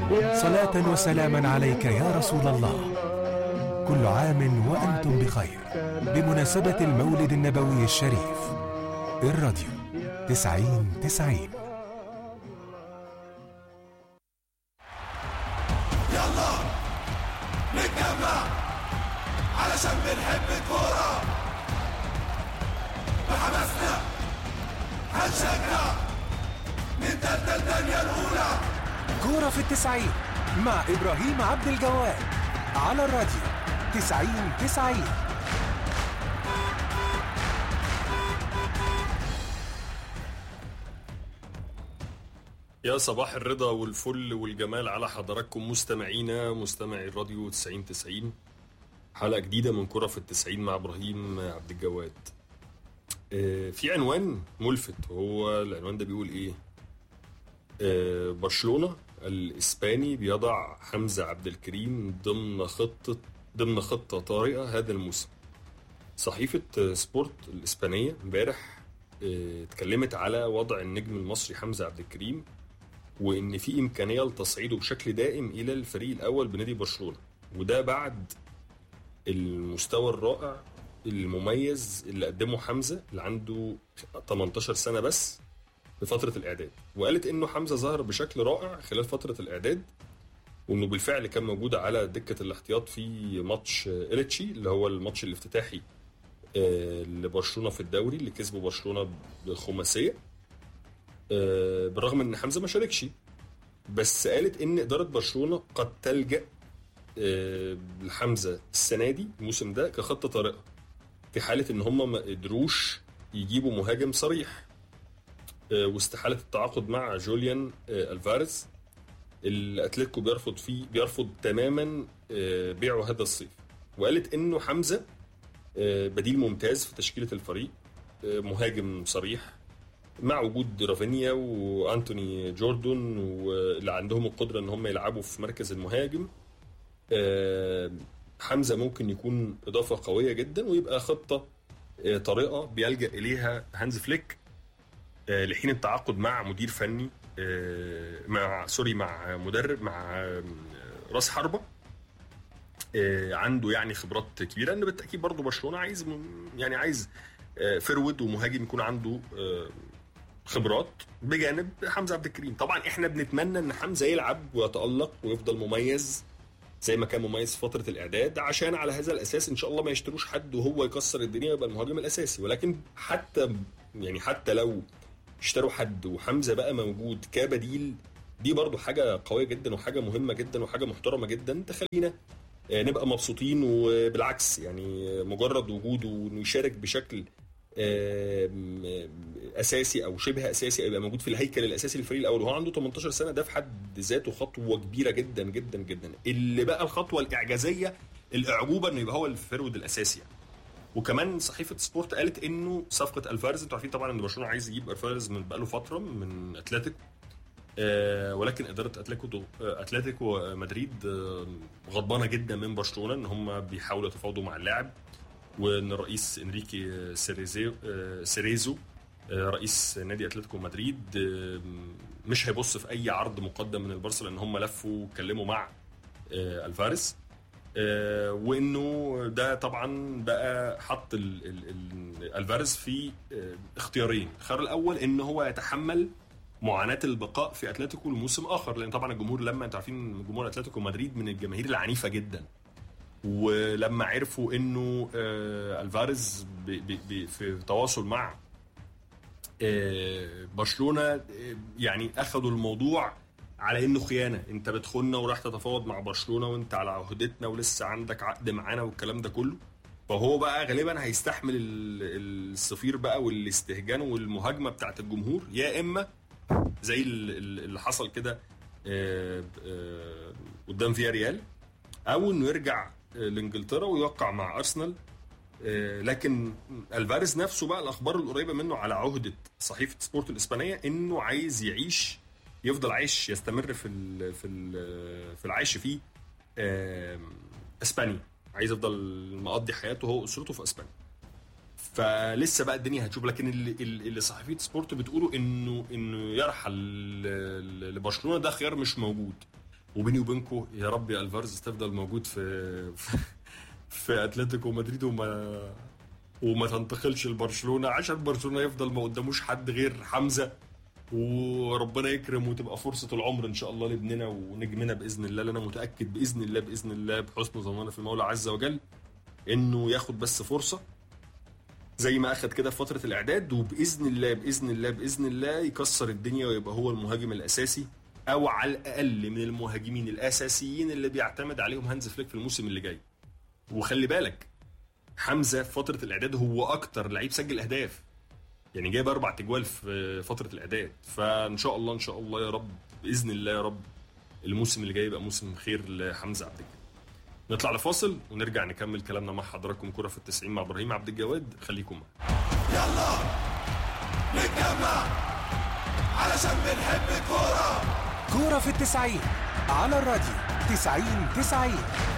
صلاة وسلاما عليك يا رسول الله كل عام وأنتم بخير بمناسبة المولد النبوي الشريف الراديو تسعين تسعين يلا نتجمع علشان بنحب الكورة بحماسنا هنشجع نتدى الدنيا الأولى كورة في التسعين مع إبراهيم عبد الجواد على الراديو تسعين تسعين يا صباح الرضا والفل والجمال على حضراتكم مستمعينا مستمعي الراديو 90 90 حلقة جديدة من كرة في التسعين مع إبراهيم عبد الجواد آه، في عنوان ملفت وهو العنوان ده بيقول إيه آه، برشلونة الإسباني بيضع حمزة عبد الكريم ضمن خطة ضمن خطة طارئة هذا الموسم صحيفة آه، سبورت الإسبانية امبارح آه، اتكلمت على وضع النجم المصري حمزة عبد الكريم وان في امكانيه لتصعيده بشكل دائم الى الفريق الاول بنادي برشلونه وده بعد المستوى الرائع المميز اللي قدمه حمزه اللي عنده 18 سنه بس في فتره الاعداد وقالت انه حمزه ظهر بشكل رائع خلال فتره الاعداد وانه بالفعل كان موجود على دكه الاحتياط في ماتش إليتشي اللي هو الماتش الافتتاحي آه، لبرشلونه في الدوري اللي كسبه برشلونه بخماسيه آه، بالرغم ان حمزه ما شاركش بس قالت ان اداره برشلونه قد تلجا آه، لحمزه السنه دي الموسم ده كخطه طارئه في حاله ان هم ما قدروش يجيبوا مهاجم صريح آه، واستحاله التعاقد مع جوليان آه، الفاريز الاتليتيكو بيرفض فيه بيرفض تماما آه، بيعه هذا الصيف وقالت انه حمزه آه، بديل ممتاز في تشكيله الفريق آه، مهاجم صريح مع وجود رافينيا وانتوني جوردون واللي عندهم القدره ان هم يلعبوا في مركز المهاجم آه، حمزه ممكن يكون اضافه قويه جدا ويبقى خطه آه، طريقه بيلجا اليها هانز فليك آه، لحين التعاقد مع مدير فني آه، مع سوري مع مدرب مع آه، راس حربه آه، عنده يعني خبرات كبيره لان بالتاكيد برضه برشلونه عايز م- يعني عايز آه، فرود ومهاجم يكون عنده آه، خبرات بجانب حمزه عبد الكريم طبعا احنا بنتمنى ان حمزه يلعب ويتالق ويفضل مميز زي ما كان مميز في فتره الاعداد عشان على هذا الاساس ان شاء الله ما يشتروش حد وهو يكسر الدنيا ويبقى المهاجم الاساسي ولكن حتى يعني حتى لو اشتروا حد وحمزه بقى موجود كبديل دي برضو حاجه قويه جدا وحاجه مهمه جدا وحاجه محترمه جدا تخلينا آه، نبقى مبسوطين وبالعكس يعني مجرد وجوده انه يشارك بشكل آم، اساسي او شبه اساسي او يبقى موجود في الهيكل الاساسي للفريق الاول وهو عنده 18 سنه ده في حد ذاته خطوه كبيره جدا جدا جدا اللي بقى الخطوه الاعجازيه الاعجوبه انه يبقى هو الفرود الاساسي يعني. وكمان صحيفه سبورت قالت انه صفقه الفارز انتوا عارفين طبعا ان برشلونه عايز يجيب الفارز من بقاله فتره من اتلتيكو آه، ولكن اداره اتلتيكو دو- آه، اتلتيكو مدريد آه، غضبانه جدا من برشلونه ان هم بيحاولوا يتفاوضوا مع اللاعب وان الرئيس انريكي سيريزو آه، سيريزو آه، رئيس نادي اتلتيكو مدريد آه، مش هيبص في اي عرض مقدم من البارسا لان هم لفوا واتكلموا مع آه، الفارس آه، وانه ده طبعا بقى حط ال- ال- ال- الفارس في آه، اختيارين الخيار الاول ان هو يتحمل معاناه البقاء في اتلتيكو لموسم اخر لان طبعا الجمهور لما انتوا عارفين جمهور اتلتيكو مدريد من الجماهير العنيفه جدا ولما عرفوا انه آه، الفاريز بي- بي- بي- في تواصل مع آه، برشلونه آه، يعني اخذوا الموضوع على انه خيانه انت بتخوننا وراح تتفاوض مع برشلونه وانت على عهدتنا ولسه عندك عقد معانا والكلام ده كله فهو بقى غالبا هيستحمل ال- الصفير بقى والاستهجان والمهاجمه بتاعت الجمهور يا اما زي ال- ال- اللي حصل كده آه، آه، قدام فيا ريال او انه يرجع آه، لانجلترا ويوقع مع ارسنال آه، لكن الفاريز نفسه بقى الاخبار القريبه منه على عهده صحيفه سبورت الاسبانيه انه عايز يعيش يفضل عايش يستمر في ال في ال في العيش في آم، اسبانيا عايز يفضل مقضي حياته هو واسرته في اسبانيا فلسه بقى الدنيا هتشوف لكن اللي, اللي صحفيه سبورت بتقوله انه انه يرحل ل- لبرشلونه ده خيار مش موجود وبيني وبينكم يا رب يا الفارز تفضل موجود في في, في اتلتيكو مدريد وما وما تنتقلش لبرشلونه عشان برشلونه يفضل ما قداموش حد غير حمزه وربنا يكرم وتبقى فرصه العمر ان شاء الله لابننا ونجمنا باذن الله لأن انا متاكد باذن الله باذن الله بحسن ظننا في المولى عز وجل انه ياخد بس فرصه زي ما اخد كده في فتره الاعداد وباذن الله باذن الله باذن الله يكسر الدنيا ويبقى هو المهاجم الاساسي او على الاقل من المهاجمين الاساسيين اللي بيعتمد عليهم هانز فليك في الموسم اللي جاي وخلي بالك حمزه في فتره الاعداد هو اكتر لعيب سجل اهداف يعني جايب اربع تجوال في فتره الاعداد فان شاء الله ان شاء الله يا رب باذن الله يا رب الموسم اللي جاي يبقى موسم خير لحمزه عبد الجواد نطلع لفاصل ونرجع نكمل كلامنا مع حضراتكم كرة في التسعين مع ابراهيم عبد الجواد خليكم معانا يلا نتجمع علشان بنحب الكورة كورة في التسعين على الراديو تسعين تسعين